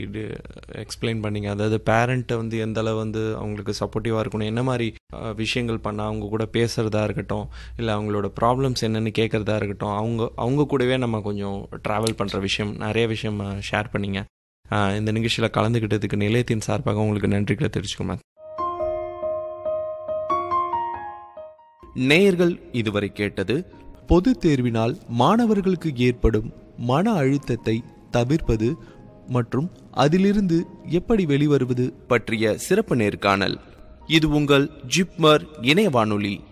explain பண்ணீங்க அதாவது பேரண்ட்டை வந்து எந்த அளவு வந்து அவங்களுக்கு சப்போர்ட்டிவாக இருக்கணும் என்ன மாதிரி அஹ், விஷயங்கள் பண்ணால் அவங்க கூட பேசுகிறதா இருக்கட்டும் இல்லை அவங்களோட ப்ராப்ளம்ஸ் என்னென்னு கேட்குறதா இருக்கட்டும் அவங்க அவங்க கூடவே நம்ம கொஞ்சம் ட்ராவல் பண்ணுற விஷயம் நிறைய விஷயம் ஷேர் பண்ணீங்க அஹ், இந்த நிகழ்ச்சியில் கலந்துக்கிட்டதுக்கு நிலையத்தின் சார்பாக உங்களுக்கு நன்றிகளை தெரிவிச்சுக்கோங்க நேயர்கள் இதுவரை கேட்டது பொது தேர்வினால் மாணவர்களுக்கு ஏற்படும் மன அழுத்தத்தை தவிர்ப்பது மற்றும் அதிலிருந்து எப்படி வெளிவருவது பற்றிய சிறப்பு நேர்காணல் இது உங்கள் ஜிப்மர் இணைய வானொலி